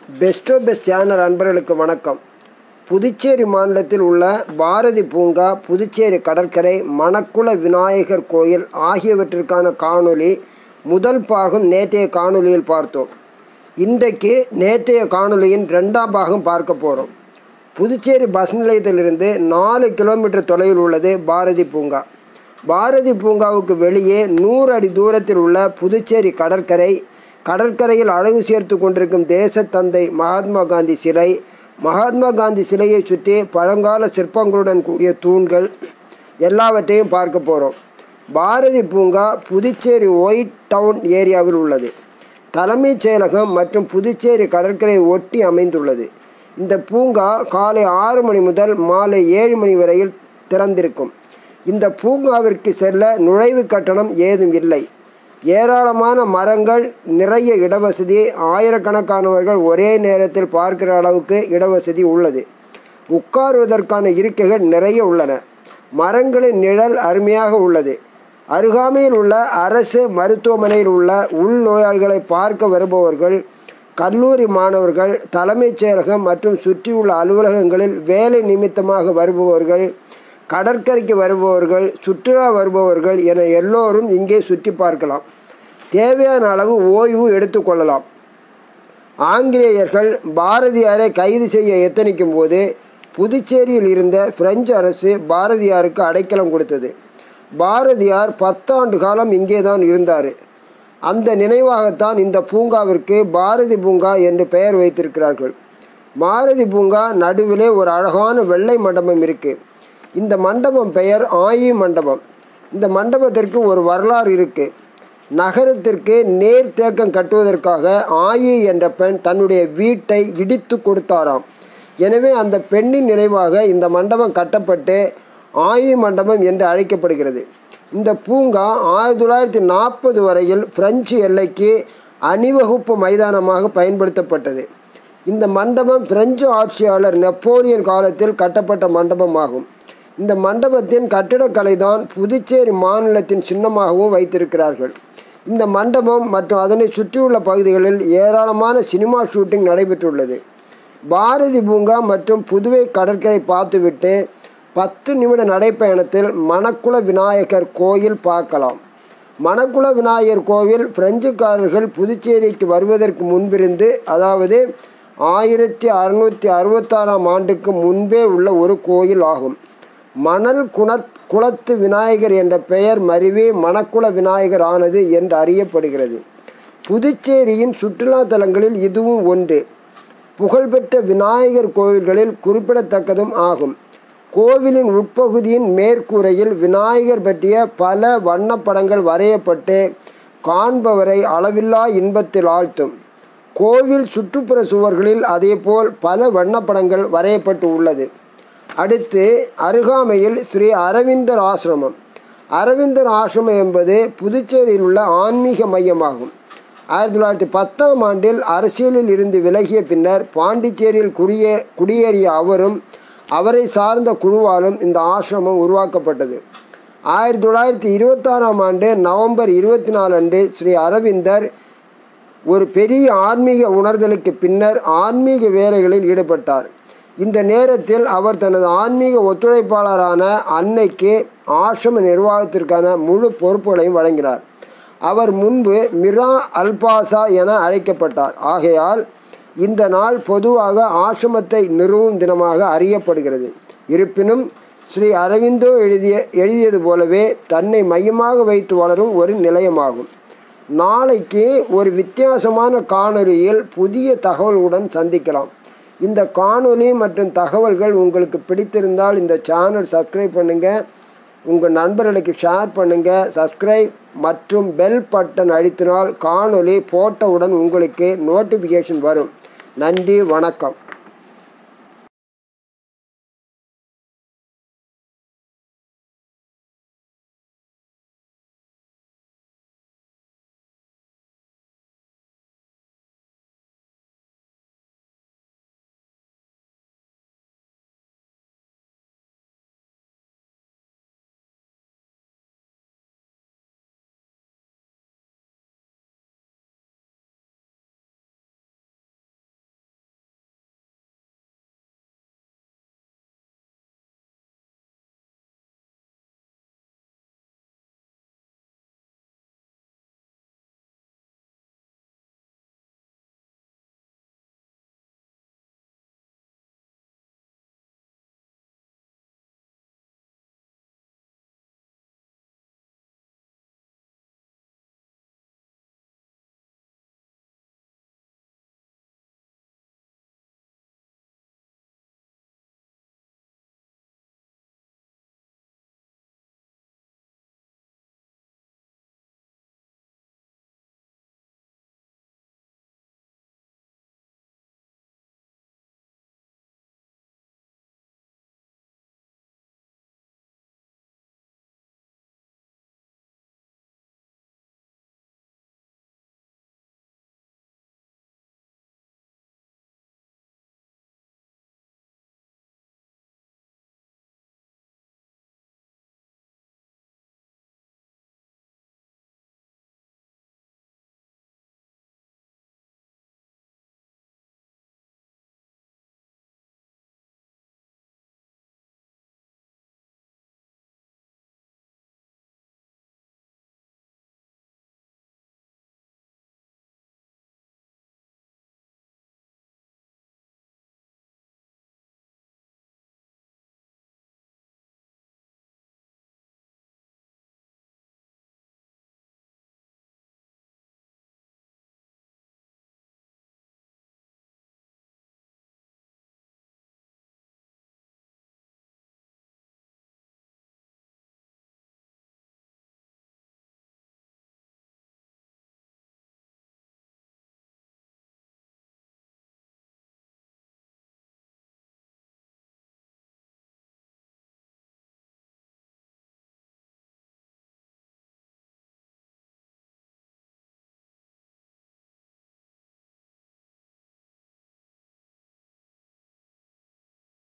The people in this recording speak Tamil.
பெஸ்டோ பெஸ்ட் சேனல் அன்பர்களுக்கு வணக்கம் புதுச்சேரி மாநிலத்தில் உள்ள பாரதி பூங்கா புதுச்சேரி கடற்கரை மணக்குள விநாயகர் கோயில் ஆகியவற்றிற்கான காணொளி முதல் பாகம் நேற்றைய காணொளியில் பார்த்தோம் இன்றைக்கு நேற்றைய காணொளியின் ரெண்டாம் பாகம் பார்க்க போகிறோம் புதுச்சேரி பஸ் நிலையத்திலிருந்து நாலு கிலோமீட்டர் தொலைவில் உள்ளது பாரதி பூங்கா பாரதி பூங்காவுக்கு வெளியே நூறு அடி தூரத்தில் உள்ள புதுச்சேரி கடற்கரை கடற்கரையில் அழகு சேர்த்து கொண்டிருக்கும் தேசத்தந்தை மகாத்மா காந்தி சிலை மகாத்மா காந்தி சிலையை சுற்றி பழங்கால சிற்பங்களுடன் கூடிய தூண்கள் எல்லாவற்றையும் பார்க்க போகிறோம் பாரதி பூங்கா புதுச்சேரி ஒயிட் டவுன் ஏரியாவில் உள்ளது தலைமைச் செயலகம் மற்றும் புதுச்சேரி கடற்கரை ஒட்டி அமைந்துள்ளது இந்த பூங்கா காலை ஆறு மணி முதல் மாலை ஏழு மணி வரையில் திறந்திருக்கும் இந்த பூங்காவிற்கு செல்ல நுழைவு கட்டணம் ஏதும் இல்லை ஏராளமான மரங்கள் நிறைய இடவசதி ஆயிரக்கணக்கானவர்கள் ஒரே நேரத்தில் பார்க்கிற அளவுக்கு இடவசதி உள்ளது உட்காருவதற்கான இருக்கைகள் நிறைய உள்ளன மரங்களின் நிழல் அருமையாக உள்ளது அருகாமையில் உள்ள அரசு மருத்துவமனையில் உள்ள உள்நோயாளிகளை பார்க்க வருபவர்கள் கல்லூரி மாணவர்கள் தலைமைச் செயலகம் மற்றும் சுற்றியுள்ள அலுவலகங்களில் வேலை நிமித்தமாக வருபவர்கள் கடற்கரைக்கு வருபவர்கள் சுற்றுலா வருபவர்கள் என எல்லோரும் இங்கே சுற்றி பார்க்கலாம் தேவையான அளவு ஓய்வு எடுத்துக்கொள்ளலாம் ஆங்கிலேயர்கள் பாரதியாரை கைது செய்ய எத்தனிக்கும் போது புதுச்சேரியில் இருந்த பிரெஞ்சு அரசு பாரதியாருக்கு அடைக்கலம் கொடுத்தது பாரதியார் பத்தாண்டு காலம் இங்கே தான் இருந்தார் அந்த நினைவாகத்தான் இந்த பூங்காவிற்கு பாரதி பூங்கா என்று பெயர் வைத்திருக்கிறார்கள் பாரதி பூங்கா நடுவிலே ஒரு அழகான வெள்ளை மண்டபம் இருக்குது இந்த மண்டபம் பெயர் ஆயி மண்டபம் இந்த மண்டபத்திற்கு ஒரு வரலாறு இருக்கு நகரத்திற்கு நேர் தேக்கம் கட்டுவதற்காக ஆயி என்ற பெண் தன்னுடைய வீட்டை இடித்து கொடுத்தாராம் எனவே அந்த பெண்ணின் நினைவாக இந்த மண்டபம் கட்டப்பட்டு ஆயி மண்டபம் என்று அழைக்கப்படுகிறது இந்த பூங்கா ஆயிரத்தி தொள்ளாயிரத்தி நாற்பது வரையில் பிரெஞ்சு எல்லைக்கு அணிவகுப்பு மைதானமாக பயன்படுத்தப்பட்டது இந்த மண்டபம் பிரெஞ்சு ஆட்சியாளர் நெப்போலியன் காலத்தில் கட்டப்பட்ட மண்டபமாகும் இந்த மண்டபத்தின் கட்டிடக்கலை தான் புதுச்சேரி மாநிலத்தின் சின்னமாகவும் வைத்திருக்கிறார்கள் இந்த மண்டபம் மற்றும் அதனை சுற்றியுள்ள பகுதிகளில் ஏராளமான சினிமா ஷூட்டிங் நடைபெற்றுள்ளது பாரதி பூங்கா மற்றும் புதுவை கடற்கரை பார்த்துவிட்டு பத்து நிமிட நடைப்பயணத்தில் மணக்குள விநாயகர் கோயில் பார்க்கலாம் மணக்குள விநாயகர் கோவில் பிரெஞ்சுக்காரர்கள் புதுச்சேரிக்கு வருவதற்கு முன்பிருந்து அதாவது ஆயிரத்தி அறுநூற்றி அறுபத்தாறாம் ஆண்டுக்கு முன்பே உள்ள ஒரு கோயில் ஆகும் மணல் குணத் குளத்து விநாயகர் என்ற பெயர் மருவி மணக்குள விநாயகர் ஆனது என்று அறியப்படுகிறது புதுச்சேரியின் சுற்றுலா தலங்களில் இதுவும் ஒன்று புகழ்பெற்ற விநாயகர் கோவில்களில் குறிப்பிடத்தக்கதும் ஆகும் கோவிலின் உட்பகுதியின் மேற்கூரையில் விநாயகர் பற்றிய பல வண்ணப்படங்கள் வரையப்பட்டு காண்பவரை அளவில்லா இன்பத்தில் ஆழ்த்தும் கோவில் சுற்றுப்புற சுவர்களில் அதேபோல் பல வண்ணப்படங்கள் வரையப்பட்டு உள்ளது அடுத்து அருகாமையில் ஸ்ரீ அரவிந்தர் ஆசிரமம் அரவிந்தர் ஆசிரமம் என்பது புதுச்சேரியில் உள்ள ஆன்மீக மையமாகும் ஆயிரத்தி தொள்ளாயிரத்தி பத்தாம் ஆண்டில் அரசியலில் இருந்து விலகிய பின்னர் பாண்டிச்சேரியில் குடியே குடியேறிய அவரும் அவரை சார்ந்த குழுவாலும் இந்த ஆசிரமம் உருவாக்கப்பட்டது ஆயிரத்தி தொள்ளாயிரத்தி இருபத்தாறாம் ஆண்டு நவம்பர் இருபத்தி நாலு அன்று ஸ்ரீ அரவிந்தர் ஒரு பெரிய ஆன்மீக உணர்தலுக்கு பின்னர் ஆன்மீக வேலைகளில் ஈடுபட்டார் இந்த நேரத்தில் அவர் தனது ஆன்மீக ஒத்துழைப்பாளரான அன்னைக்கு ஆசிரம நிர்வாகத்திற்கான முழு பொறுப்புகளையும் வழங்கினார் அவர் முன்பு மிரா அல்பாசா என அழைக்கப்பட்டார் ஆகையால் இந்த நாள் பொதுவாக ஆசிரமத்தை நிறுவும் தினமாக அறியப்படுகிறது இருப்பினும் ஸ்ரீ அரவிந்தோ எழுதிய எழுதியது போலவே தன்னை மையமாக வைத்து வளரும் ஒரு நிலையமாகும் நாளைக்கு ஒரு வித்தியாசமான காணொலியில் புதிய தகவலுடன் சந்திக்கலாம் இந்த காணொலி மற்றும் தகவல்கள் உங்களுக்கு பிடித்திருந்தால் இந்த சேனல் சப்ஸ்கிரைப் பண்ணுங்கள் உங்கள் நண்பர்களுக்கு ஷேர் பண்ணுங்கள் சப்ஸ்கிரைப் மற்றும் பெல் பட்டன் அழுத்தினால் காணொலி போட்டவுடன் உங்களுக்கு நோட்டிஃபிகேஷன் வரும் நன்றி வணக்கம்